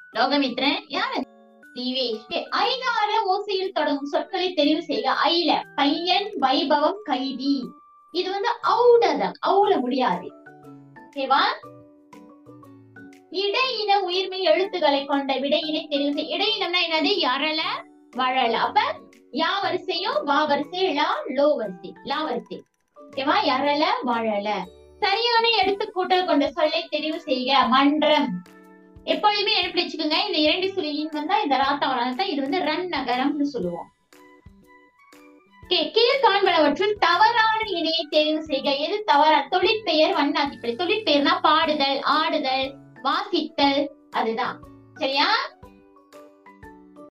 லோகமித்ரன் யாரு தீவேஷ் Okay, ஐகார ஓசையில் தொடங்கும் சொற்களை தெரிவு செய்க ஐல பையன் வைபவம் கைதி இது வந்து அவுடதான் அவுல முடியாது ஓகேவா இடையின உயிர்மை எழுத்துக்களை கொண்ட விடையினை தெரிவு செய் இடையினம்னா என்னது யரல வழல அப்ப யா வரிசையும் வா வரிசை லா லோ வரிசை லா வரிசை ஓகேவா யரல வழல சரியான எடுத்து கூட்டல் கொண்ட சொல்லை தெரிவு செய்க மன்றம் எப்பொழுதுமே நினைப்பு வச்சுக்கோங்க இந்த இரண்டு சுழியின் வந்தா இந்த ராத்தா வராதா இது வந்து ரன் நகரம்னு சொல்லுவோம் Okay, கீழ்காண்பனவற்றுள் தவறான இணையை தேர்வு செய்க எது தவறா தொழிற்பெயர் வண்ணாதிப்படை தொழிற்பெயர்னா பாடுதல் ஆடுதல் வாசித்தல் அதுதான் சரியா